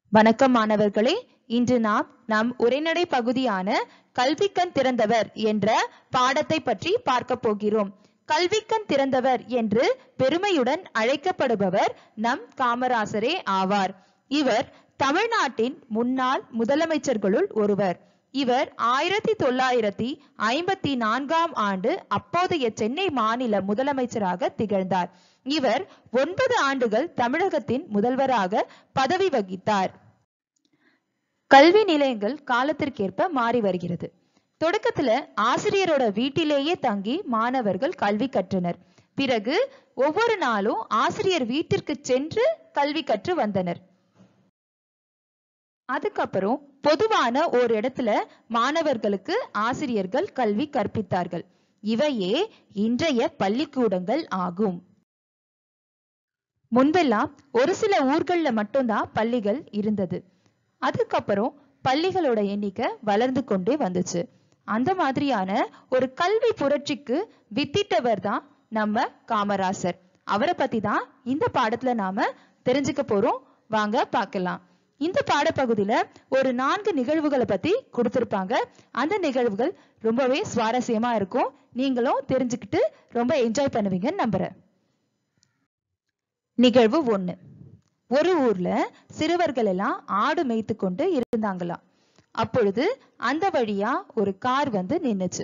வணக்கம் மாணவர்களே இன்று நாம் நம் உரைநடை பகுதியான கல்விக்கண் திறந்தவர் என்ற பாடத்தை பற்றி பார்க்க போகிறோம் கல்விக்கண் திறந்தவர் என்று பெருமையுடன் அழைக்கப்படுபவர் நம் காமராசரே ஆவார் இவர் தமிழ்நாட்டின் முன்னாள் முதலமைச்சர்களுள் ஒருவர் இவர் ஆயிரத்தி தொள்ளாயிரத்தி ஐம்பத்தி நான்காம் ஆண்டு அப்போதைய சென்னை மாநில முதலமைச்சராக திகழ்ந்தார் இவர் ஒன்பது ஆண்டுகள் தமிழகத்தின் முதல்வராக பதவி வகித்தார் கல்வி நிலையங்கள் காலத்திற்கேற்ப மாறி வருகிறது தொடக்கத்துல ஆசிரியரோட வீட்டிலேயே தங்கி மாணவர்கள் கல்வி கற்றனர் பிறகு ஒவ்வொரு நாளும் ஆசிரியர் வீட்டிற்கு சென்று கல்வி கற்று வந்தனர் அதுக்கப்புறம் பொதுவான ஒரு இடத்துல மாணவர்களுக்கு ஆசிரியர்கள் கல்வி கற்பித்தார்கள் இவையே இன்றைய பள்ளிக்கூடங்கள் ஆகும் முன்பெல்லாம் ஒரு சில ஊர்கள்ல மட்டும்தான் பள்ளிகள் இருந்தது அதுக்கப்புறம் பள்ளிகளோட எண்ணிக்கை வளர்ந்து கொண்டே வந்துச்சு அந்த மாதிரியான ஒரு கல்வி புரட்சிக்கு வித்திட்டவர் தான் நம்ம காமராசர் அவரை பத்தி தான் இந்த பாடத்துல நாம தெரிஞ்சுக்க போறோம் வாங்க பார்க்கலாம் இந்த பாடப்பகுதியில ஒரு நான்கு நிகழ்வுகளை பத்தி கொடுத்திருப்பாங்க அந்த நிகழ்வுகள் ரொம்பவே சுவாரஸ்யமா இருக்கும் நீங்களும் தெரிஞ்சுக்கிட்டு ரொம்ப என்ஜாய் பண்ணுவீங்கன்னு நம்புறேன் நிகழ்வு ஒண்ணு ஒரு ஊர்ல சிறுவர்கள் எல்லாம் ஆடு மேய்த்து கொண்டு இருந்தாங்களாம் அப்பொழுது அந்த வழியா ஒரு கார் வந்து நின்னுச்சு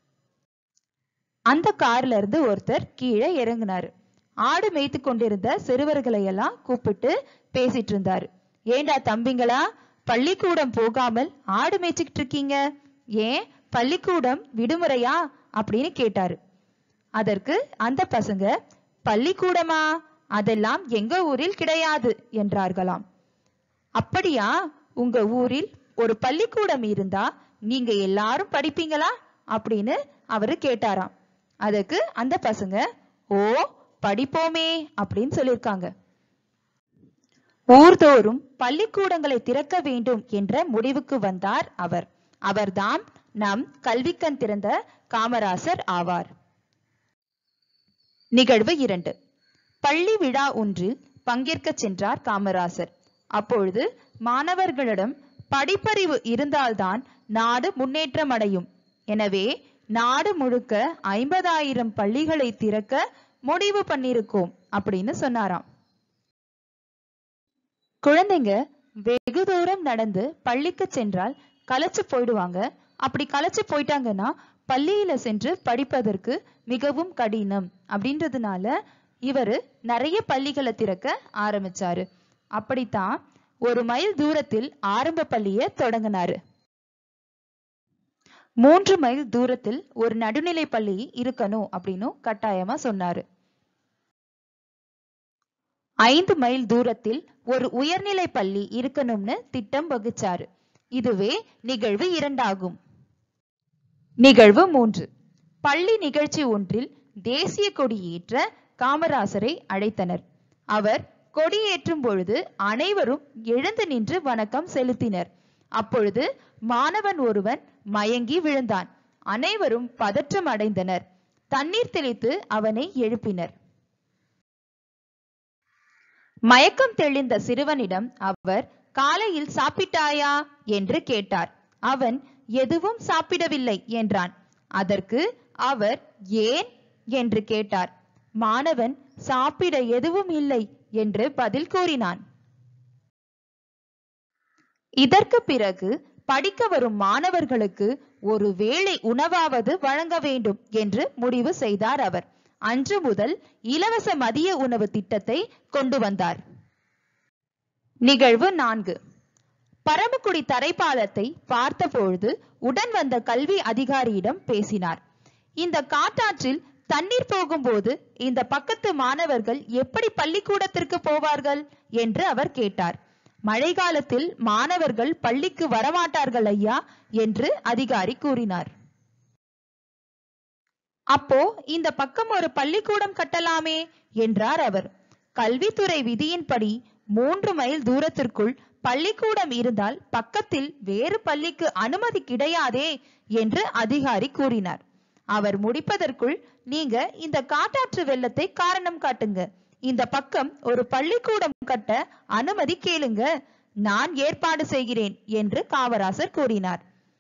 அந்த கார்ல இருந்து ஒருத்தர் கீழே இறங்குனாரு ஆடு மேய்த்து கொண்டிருந்த சிறுவர்களை எல்லாம் கூப்பிட்டு பேசிட்டு இருந்தாரு ஏண்டா தம்பிங்களா பள்ளிக்கூடம் போகாமல் ஆடு மேய்ச்சிக்கிட்டு இருக்கீங்க ஏன் பள்ளிக்கூடம் விடுமுறையா அப்படின்னு கேட்டாரு அதற்கு அந்த பசங்க பள்ளிக்கூடமா அதெல்லாம் எங்க ஊரில் கிடையாது என்றார்களாம் அப்படியா உங்க ஊரில் ஒரு பள்ளிக்கூடம் இருந்தா நீங்க எல்லாரும் படிப்பீங்களா அப்படின்னு அவரு கேட்டாராம் அதுக்கு அந்த பசங்க ஓ படிப்போமே அப்படின்னு சொல்லியிருக்காங்க ஊர்தோறும் பள்ளிக்கூடங்களை திறக்க வேண்டும் என்ற முடிவுக்கு வந்தார் அவர் அவர்தான் நம் கல்விக்கண் திறந்த காமராசர் ஆவார் நிகழ்வு இரண்டு பள்ளி விழா ஒன்றில் பங்கேற்க சென்றார் காமராசர் அப்பொழுது மாணவர்களிடம் படிப்பறிவு இருந்தால்தான் நாடு முன்னேற்றம் அடையும் எனவே நாடு முழுக்க ஐம்பதாயிரம் பள்ளிகளை திறக்க முடிவு பண்ணிருக்கோம் அப்படின்னு சொன்னாராம் குழந்தைங்க வெகு தூரம் நடந்து பள்ளிக்கு சென்றால் களைச்சு போயிடுவாங்க அப்படி களைச்சு போயிட்டாங்கன்னா பள்ளியில சென்று படிப்பதற்கு மிகவும் கடினம் அப்படின்றதுனால இவரு நிறைய பள்ளிகளை திறக்க ஆரம்பிச்சாரு அப்படித்தான் ஒரு மைல் தூரத்தில் ஆரம்ப பள்ளிய தொடங்கினாரு மூன்று மைல் தூரத்தில் ஒரு நடுநிலை பள்ளி இருக்கணும் அப்படின்னு கட்டாயமா சொன்னாரு ஐந்து மைல் தூரத்தில் ஒரு உயர்நிலை பள்ளி இருக்கணும்னு திட்டம் வகுச்சாரு இதுவே நிகழ்வு இரண்டாகும் நிகழ்வு மூன்று பள்ளி நிகழ்ச்சி ஒன்றில் தேசிய கொடியேற்ற காமராசரை அழைத்தனர் அவர் கொடியேற்றும் பொழுது அனைவரும் எழுந்து நின்று வணக்கம் செலுத்தினர் அப்பொழுது மாணவன் ஒருவன் மயங்கி விழுந்தான் அனைவரும் பதற்றம் அடைந்தனர் தண்ணீர் தெளித்து அவனை எழுப்பினர் மயக்கம் தெளிந்த சிறுவனிடம் அவர் காலையில் சாப்பிட்டாயா என்று கேட்டார் அவன் எதுவும் சாப்பிடவில்லை என்றான் அதற்கு அவர் ஏன் என்று கேட்டார் மாணவன் சாப்பிட எதுவும் இல்லை என்று பதில் கூறினான் இதற்கு பிறகு படிக்க வரும் மாணவர்களுக்கு ஒரு வேளை உணவாவது வழங்க வேண்டும் என்று முடிவு செய்தார் அவர் அன்று முதல் இலவச மதிய உணவு திட்டத்தை கொண்டு வந்தார் நிகழ்வு நான்கு பரமக்குடி தரைப்பாலத்தை பார்த்தபொழுது உடன் வந்த கல்வி அதிகாரியிடம் பேசினார் இந்த காட்டாற்றில் தண்ணீர் போகும்போது இந்த பக்கத்து மாணவர்கள் எப்படி பள்ளிக்கூடத்திற்கு போவார்கள் என்று அவர் கேட்டார் மழை காலத்தில் மாணவர்கள் பள்ளிக்கு வரமாட்டார்கள் ஐயா என்று அதிகாரி கூறினார் அப்போ இந்த பக்கம் ஒரு பள்ளிக்கூடம் கட்டலாமே என்றார் அவர் கல்வித்துறை விதியின்படி மூன்று மைல் தூரத்திற்குள் பள்ளிக்கூடம் இருந்தால் பக்கத்தில் வேறு பள்ளிக்கு அனுமதி கிடையாதே என்று அதிகாரி கூறினார் அவர் முடிப்பதற்குள் நீங்க இந்த காட்டாற்று வெள்ளத்தை காரணம் காட்டுங்க இந்த பக்கம் ஒரு பள்ளிக்கூடம் கட்ட அனுமதி கேளுங்க நான் ஏற்பாடு செய்கிறேன் என்று காமராசர் கூறினார்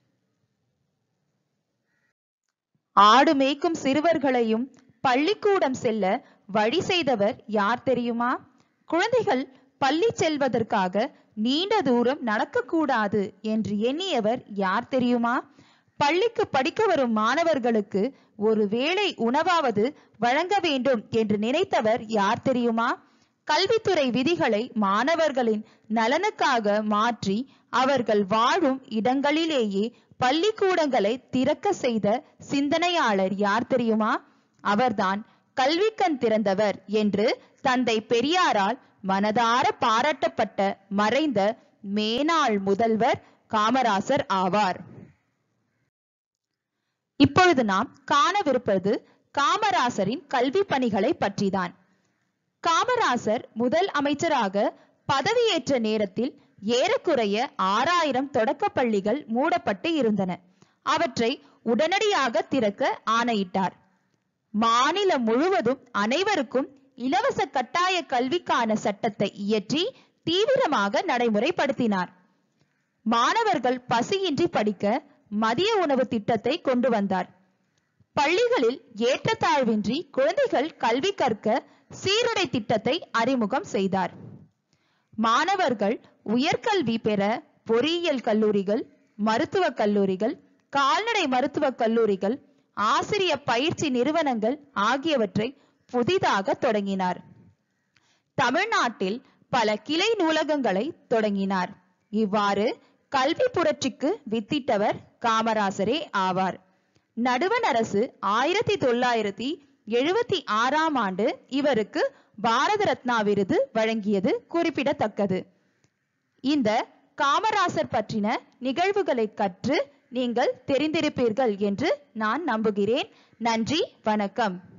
ஆடு மேய்க்கும் சிறுவர்களையும் பள்ளிக்கூடம் செல்ல வழி செய்தவர் யார் தெரியுமா குழந்தைகள் பள்ளி செல்வதற்காக நீண்ட தூரம் நடக்கக்கூடாது என்று எண்ணியவர் யார் தெரியுமா பள்ளிக்கு படிக்க வரும் மாணவர்களுக்கு ஒரு வேளை உணவாவது வழங்க வேண்டும் என்று நினைத்தவர் யார் தெரியுமா கல்வித்துறை விதிகளை மாணவர்களின் நலனுக்காக மாற்றி அவர்கள் வாழும் இடங்களிலேயே பள்ளிக்கூடங்களை திறக்க செய்த சிந்தனையாளர் யார் தெரியுமா அவர்தான் கல்விக்கண் திறந்தவர் என்று தந்தை பெரியாரால் மனதார பாராட்டப்பட்ட மறைந்த மேனாள் முதல்வர் காமராசர் ஆவார் இப்பொழுது நாம் காணவிருப்பது காமராசரின் கல்வி பணிகளை பற்றிதான் காமராசர் முதல் அமைச்சராக பதவியேற்ற நேரத்தில் ஏறக்குறைய ஆறாயிரம் தொடக்க பள்ளிகள் மூடப்பட்டு இருந்தன அவற்றை உடனடியாக திறக்க ஆணையிட்டார் மாநிலம் முழுவதும் அனைவருக்கும் இலவச கட்டாய கல்விக்கான சட்டத்தை இயற்றி தீவிரமாக நடைமுறைப்படுத்தினார் மாணவர்கள் பசியின்றி படிக்க மதிய உணவு திட்டத்தை கொண்டு வந்தார் பள்ளிகளில் ஏற்றத்தாழ்வின்றி குழந்தைகள் கல்வி கற்க சீருடை திட்டத்தை அறிமுகம் செய்தார் மாணவர்கள் உயர்கல்வி பெற பொறியியல் கல்லூரிகள் மருத்துவக் கல்லூரிகள் கால்நடை மருத்துவக் கல்லூரிகள் ஆசிரிய பயிற்சி நிறுவனங்கள் ஆகியவற்றை புதிதாக தொடங்கினார் தமிழ்நாட்டில் பல கிளை நூலகங்களை தொடங்கினார் இவ்வாறு கல்வி புரட்சிக்கு வித்திட்டவர் காமராசரே ஆவார் நடுவண் அரசு ஆயிரத்தி தொள்ளாயிரத்தி எழுபத்தி ஆறாம் ஆண்டு இவருக்கு பாரத ரத்னா விருது வழங்கியது குறிப்பிடத்தக்கது இந்த காமராசர் பற்றின நிகழ்வுகளை கற்று நீங்கள் தெரிந்திருப்பீர்கள் என்று நான் நம்புகிறேன் நன்றி வணக்கம்